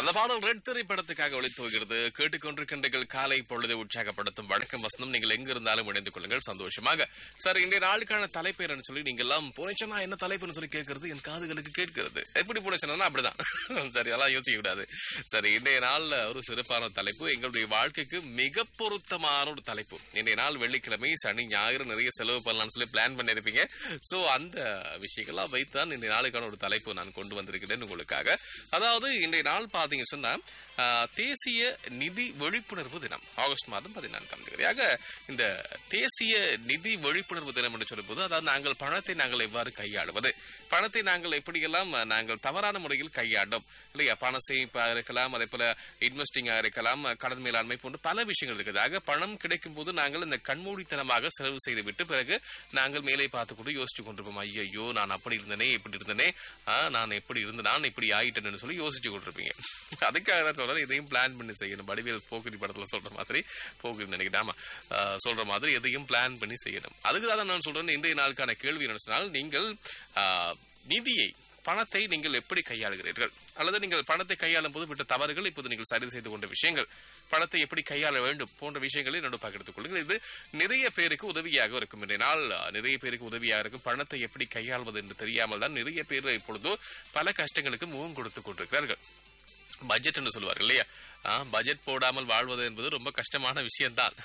அந்த பாடல் ரெட் திரைப்படத்துக்காக ஒளித்து போகிறது கேட்டுக்கொண்டிருக்கின்றீர்கள் காலை பொழுதை உற்சாகப்படுத்தும் வணக்கம் வசனம் நீங்கள் எங்க இருந்தாலும் இணைந்து கொள்ளுங்கள் சந்தோஷமாக சார் இன்றைய நாளுக்கான தலைப்பு என்னன்னு சொல்லி நீங்க எல்லாம் புனைச்சனா என்ன தலைப்புன்னு சொல்லி கேட்கறது என் காதுகளுக்கு கேட்கிறது எப்படி புனைச்சனா அப்படிதான் சரி அதெல்லாம் யோசிக்க கூடாது சரி இன்றைய நாள்ல ஒரு சிறப்பான தலைப்பு எங்களுடைய வாழ்க்கைக்கு மிக பொருத்தமான ஒரு தலைப்பு இன்றைய நாள் வெள்ளிக்கிழமை சனி ஞாயிறு நிறைய செலவு பண்ணலாம்னு சொல்லி பிளான் பண்ணிருப்பீங்க சோ அந்த விஷயங்கள்லாம் வைத்து தான் இன்றைய நாளுக்கான ஒரு தலைப்பு நான் கொண்டு வந்திருக்கிறேன் உங்களுக்காக அதாவது இன்றைய நாள் பாத்தீங்க சொன்னா ஆஹ், தேசிய நிதி விழிப்புணர்வு தினம் ஆகஸ்ட் மாதம் பதினான்காம் தேதியாக இந்த தேசிய நிதி விழிப்புணர்வு தினம் என்று சொல்லும்போது அதாவது நாங்கள் பணத்தை நாங்கள் எவ்வாறு கையாளுவது பணத்தை நாங்கள் எப்படியெல்லாம் அஹ், நாங்கள் தவறான முறையில் கையாண்டோம் இல்லையா பண சேமிப்பாக இருக்கலாம் அதே போல இன்வெஸ்டிங்காக இருக்கலாம் அஹ், கடன் மேலாண்மை போன்ற பல விஷயங்கள் இருக்குது ஆக பணம் கிடைக்கும் போது நாங்கள் இந்த கண்மூடித்தனமாக செலவு செய்து விட்டு பிறகு நாங்கள் மேலே பார்த்து கொண்டு யோசிச்சு கொண்டிருப்போம் ஐயோ நான் அப்படி இருந்தனே இப்படி இருந்தனே ஆ, நான் எப்படி இருந்து நான் இப்படி ஆயிட்டேன்னு சொல்லி யோசிச்சு கொண்டிருப்பீங்க அதுக்காக தான் சொல்றேன் இதையும் பிளான் பண்ணி செய்யணும் வடிவேல் போக்கிரி படத்துல சொல்ற மாதிரி போக்கிரி நினைக்கிறேன் ஆமா ஆ, சொல்ற மாதிரி எதையும் பிளான் பண்ணி செய்யணும் அதுக்கு தான் நான் சொல்றேன் இன்றைய நாளுக்கான கேள்வி என்ன சொன்னால் நீங்கள் ஆ, நிதியை பணத்தை நீங்கள் எப்படி கையாளுகிறீர்கள் அல்லது நீங்கள் பணத்தை கையாளும் போது விட்ட தவறுகள் இப்போது நீங்கள் சரி செய்து கொண்ட விஷயங்கள் பணத்தை எப்படி கையாள வேண்டும் போன்ற விஷயங்களை என்னோட பகிர்ந்து கொள்ளுங்கள் இது நிறைய பேருக்கு உதவியாக இருக்கும் இன்றைய நாள் அஹ், நிறைய பேருக்கு உதவியாக இருக்கும் பணத்தை எப்படி கையாள்வது என்று தெரியாமல் தான் நிறைய பேர் இப்பொழுது பல கஷ்டங்களுக்கு முகம் கொடுத்து கொண்டிருக்கிறார்கள் பட்ஜெட் என்று சொல்லுவார்கள் இல்லையா பட்ஜெட் போடாமல் வாழ்வது என்பது ரொம்ப கஷ்டமான விஷயம்தான்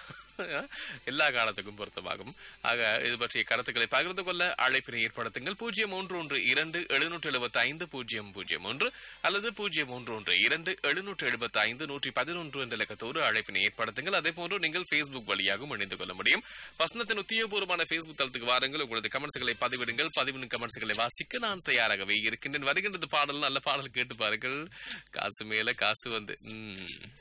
எல்லா காலத்துக்கும் பொருத்தமாகும் ஆக இது பற்றிய கருத்துக்களை பகிர்ந்து கொள்ள அழைப்பினை ஏற்படுத்துங்கள் பூஜ்ஜியம் மூன்று ஒன்று இரண்டு எழுநூற்று எழுபத்தி ஐந்து பூஜ்ஜியம் பூஜ்ஜியம் ஒன்று அல்லது பூஜ்ஜியம் மூன்று ஒன்று இரண்டு எழுநூற்று எழுபத்தி ஐந்து நூற்றி பதினொன்று என்ற இலக்கத்தோடு அழைப்பினை ஏற்படுத்துங்கள் அதே போன்று நீங்கள் ஃபேஸ்புக் வழியாகவும் இணைந்து கொள்ள முடியும் வசனத்தின் உத்தியோகபூர்வமான ஃபேஸ்புக் தளத்துக்கு வாருங்கள் உங்களது கமெண்ட்ஸ்களை பதிவிடுங்கள் பதிவிடும் கமெண்ட்ஸ்களை வாசிக்க நான் தயாராகவே இருக்கின்றேன் வருகின்றது பாடல் நல்ல பாடல் கேட்டு பாருங்கள் காசு மேல காசு வந்து ம்